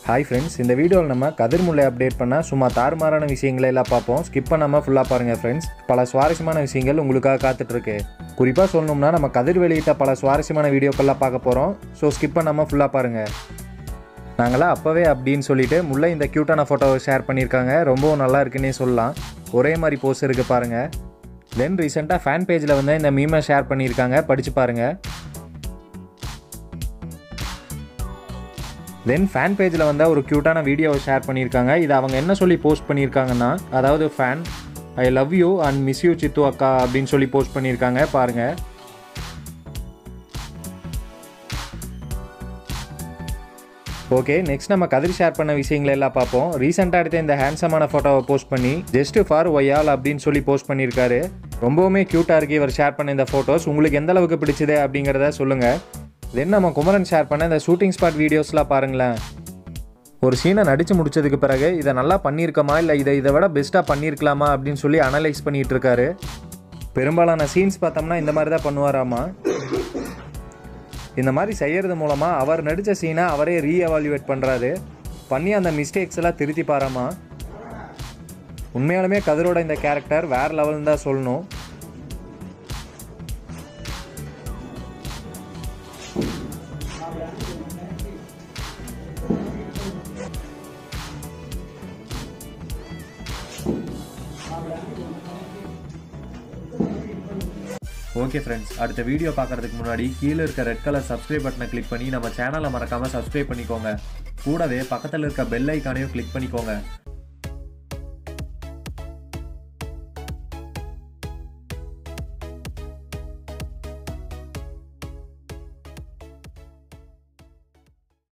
hi friends இந்த வீடியோவில் நம்ம கதிர்முல்லை அப்டேட் பண்ண சும்மா தாறுமாறான விஷயங்களை எல்லாம் பார்ப்போம் ஸ்கிப் பண்ணாமல் ஃபுல்லாக பாருங்கள் ஃப்ரெண்ட்ஸ் பல சுவாரஸ்யமான விஷயங்கள் உங்களுக்காக காத்துட்ருக்கு குறிப்பாக சொல்லணும்னா நம்ம கதிர் வெளியிட்ட பல சுவாரஸ்யமான வீடியோக்கள்லாம் பார்க்க போகிறோம் ஸோ ஸ்கிப் பண்ணாமல் ஃபுல்லாக பாருங்கள் நாங்களாம் அப்போவே அப்படின்னு சொல்லிட்டு முல்லை இந்த க்யூட்டான ஃபோட்டோவை ஷேர் பண்ணியிருக்காங்க ரொம்பவும் நல்லா இருக்குன்னே சொல்லலாம் ஒரே மாதிரி போஸ் இருக்குது பாருங்கள் தென் ரீசெண்டாக ஃபேன் பேஜில் வந்து இந்த மீமை ஷேர் பண்ணியிருக்காங்க படித்து பாருங்கள் தென் ஃபேன் பேஜில் வந்து ஒரு க்யூட்டான வீடியோவை ஷேர் பண்ணியிருக்காங்க இது அவங்க என்ன சொல்லி போஸ்ட் பண்ணியிருக்காங்கன்னா அதாவது fan I love you and miss you Sidhu அக்கா அப்படின்னு சொல்லி போஸ்ட் பண்ணியிருக்காங்க பாருங்கள் ஓகே நெக்ஸ்ட் நம்ம கதிர் ஷேர் பண்ண விஷயங்களை எல்லாம் பார்ப்போம் ரீசெண்டாக எடுத்த இந்த ஹேண்ட்ஸமான ஃபோட்டோவை போஸ்ட் பண்ணி ஜஸ்ட் ஃபார் ஒய்யால் அப்படின்னு சொல்லி போஸ்ட் பண்ணியிருக்காரு ரொம்பவுமே க்யூட்டாக இருக்குது இவர் ஷேர் பண்ண இந்த ஃபோட்டோஸ் உங்களுக்கு எந்த அளவுக்கு பிடிச்சது அப்படிங்கிறத சொல்லுங்கள் தென் நம்ம குமரன் ஷேர் பண்ண இந்த ஷூட்டிங் ஸ்பாட் வீடியோஸ்லாம் பாருங்களேன் ஒரு சீனை நடித்து முடிச்சதுக்கு பிறகு இதை நல்லா பண்ணியிருக்கமா இல்லை இதை இதை விட பெஸ்ட்டாக பண்ணியிருக்கலாமா அப்படின்னு சொல்லி அனலைஸ் பண்ணிகிட்டு இருக்காரு பெரும்பாலான சீன்ஸ் பார்த்தோம்னா இந்த மாதிரி தான் பண்ணுவாராமா இந்த மாதிரி செய்யறது மூலமாக அவர் நடித்த சீனை அவரே ரீஎவால்யூவேட் பண்ணுறாரு பண்ணி அந்த மிஸ்டேக்ஸ் எல்லாம் திருத்தி பாராமா உண்மையாலுமே கதிரோட இந்த கேரக்டர் வேறு லெவல்னு தான் சொல்லணும் ஓகே ஃப்ரெண்ட்ஸ் அடுத்த வீடியோ பார்க்கறதுக்கு முன்னாடி கீழே இருக்க ரெட் கலர் சப்ஸ்கிரைப் பட்டனை கிளிக் பண்ணி நம்ம சேனலை மறக்காமல் சப்ஸ்கிரைப் பண்ணிக்கோங்க கூடவே பக்கத்தில் இருக்க பெல் ஐக்கானையும் கிளிக் பண்ணிக்கோங்க